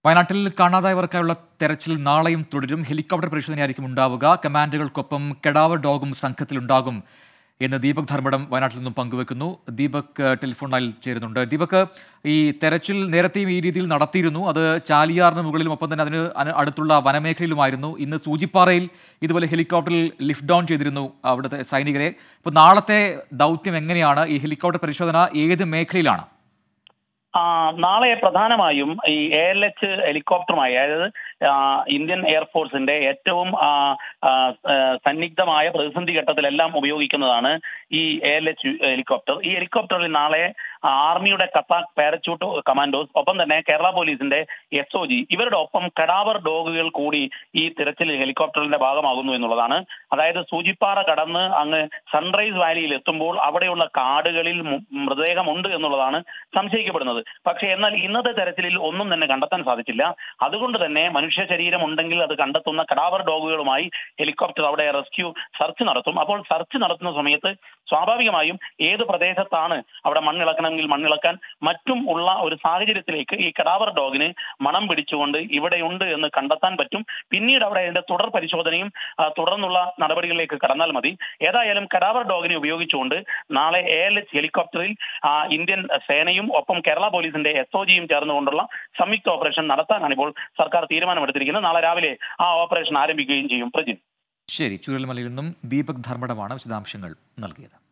വയനാട്ടിൽ കാണാതായവർക്കായുള്ള തെരച്ചിൽ നാളെയും തുടരും ഹെലികോപ്റ്റർ പരിശോധനയായിരിക്കും ഉണ്ടാവുക കമാൻഡുകൾക്കൊപ്പം കെടാവർ ഡോഗും സംഘത്തിലുണ്ടാകും എന്ന് ദീപക് ധർമ്മടം വയനാട്ടിൽ നിന്നും പങ്കുവെക്കുന്നു ദീപക് ഏഹ്, ടെലിഫോൺ ലൈനിൽ ചേരുന്നുണ്ട് ദീപക് ഈ തെരച്ചിൽ നേരത്തെയും ഈ രീതിയിൽ നടത്തിയിരുന്നു അത് ചാലിയാറിന് മുകളിലും ഒപ്പം തന്നെ അതിന് അന- അടുത്തുള്ള വനമേഖലയിലുമായിരുന്നു ഇന്ന് സൂചിപ്പാറയിൽ ഇതുപോലെ ഹെലികോപ്റ്ററിൽ ലിഫ്റ്റ് ഡൗൺ ചെയ്തിരുന്നു അവിടുത്തെ സൈനികരെ ഇപ്പോൾ നാളത്തെ ദൗത്യം എങ്ങനെയാണ് ഈ ഹെലികോപ്റ്റർ പരിശോധന ഏത് മേഖലയിലാണ് ആ, നാളെ പ്രധാനമായും ഈ എ എൽ എച്ച് ഹെലികോപ്റ്ററുമായി അതായത് ആ, ഇന്ത്യൻ എയർഫോഴ്സിന്റെ ഏറ്റവും ആ, ആ, ആ, സന്നിഗ്ധമായ പ്രതിസന്ധി ഘട്ടത്തിലെല്ലാം ഉപയോഗിക്കുന്നതാണ് ഈ എ എൽ എച്ച് ഹെലികോപ്റ്റർ ഈ ഹെലികോപ്റ്ററിൽ നാളെ ആർമിയുടെ കത്താക് പാരച്യൂട്ട് കമാൻഡോസ് ഒപ്പം തന്നെ കേരള പോലീസിന്റെ എസ് ഒ ജി ഇവരുടെ ഒപ്പം കടാവർ ഡോഗുകൾ കൂടി ഈ തിരച്ചിൽ ഹെലികോപ്റ്ററിന്റെ ഭാഗമാകുന്നു എന്നുള്ളതാണ് അതായത് സൂചിപ്പാറ കടന്ന് അങ്ങ് സൺറൈസ് വാലിയിൽ എത്തുമ്പോൾ അവിടെയുള്ള കാടുകളിൽ മു- മൃതദേഹമുണ്ട് എന്നുള്ളതാണ് സംശയിക്കപ്പെടുന്നത് പക്ഷേ എന്നാൽ ഇന്നത്തെ തെരച്ചിലിൽ ഒന്നും തന്നെ കണ്ടെത്താൻ സാധിച്ചില്ല അതുകൊണ്ട് തന്നെ മനുഷ്യ ശരീരം ഉണ്ടെങ്കിൽ അത് കണ്ടെത്തുന്ന കടാവർ ഡോഗുകളുമായി ഹെലികോപ്റ്റർ അവിടെ റെസ്ക്യൂ സെർച്ച് നടത്തും അപ്പോൾ സെർച്ച് നടത്തുന്ന സമയത്ത് സ്വാഭാവികമായും ഏത് പ്രദേശത്താണ് അവിടെ മണ്ണിളക്കണമെങ്കിൽ മണ്ണിളക്കാൻ മറ്റും ഉള്ള ഒരു സാഹചര്യത്തിലേക്ക് ഈ കടാവർ ഡോഗിന് മണം പിടിച്ചുകൊണ്ട് ഇവിടെയുണ്ട് എന്ന് കണ്ടെത്താൻ പറ്റും പിന്നീട് അവിടെ അതിന്റെ തുടർ പരിശോധനയും ആ, തുടർന്നുള്ള നടപടികളിലേക്ക് കടന്നാൽ മതി ഏതായാലും കടാവർ ഡോഗിനെ ഉപയോഗിച്ചുകൊണ്ട് നാളെ എ എൽ എച്ച് ഹെലികോപ്റ്ററിൽ ആ, ഇന്ത്യൻ സേനയും ഒപ്പം കേരള പോലീസിന്റെ എസ് ഒ ജിയും ചേർന്നുകൊണ്ടുള്ള സംയുക്ത ഓപ്പറേഷൻ നടത്താനാണ് ഇപ്പോൾ സർക്കാർ തീരുമാനമെടുത്തിരിക്കുന്നത് നാളെ രാവിലെ ആ ഓപ്പറേഷൻ ആരംഭിക്കുകയും ചെയ്യും പ്രജിൻ ശരി ചുരൽമലയിൽ നിന്നും ദീപക് ധർമ്മടമാണ് വിശദാംശങ്ങൾ നൽകിയത്